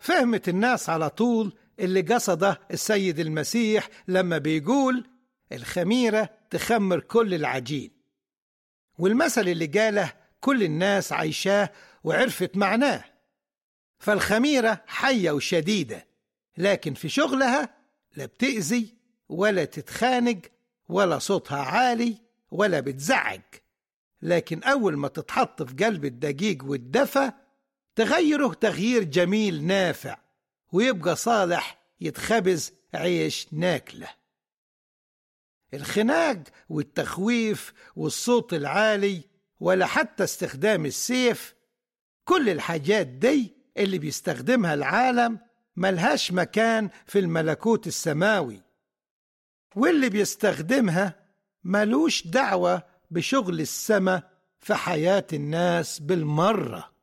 فهمت الناس على طول اللي قصده السيد المسيح لما بيقول الخميرة تخمر كل العجين والمثل اللي قاله كل الناس عايشاه وعرفت معناه فالخميرة حية وشديدة لكن في شغلها لا بتأذي ولا تتخانق ولا صوتها عالي ولا بتزعج لكن أول ما تتحط في قلب الدقيق والدفى تغيره تغيير جميل نافع ويبقى صالح يتخبز عيش ناكله الخناق والتخويف والصوت العالي ولا حتى استخدام السيف كل الحاجات دي اللي بيستخدمها العالم ملهاش مكان في الملكوت السماوي واللي بيستخدمها ملوش دعوة بشغل السماء في حياة الناس بالمرة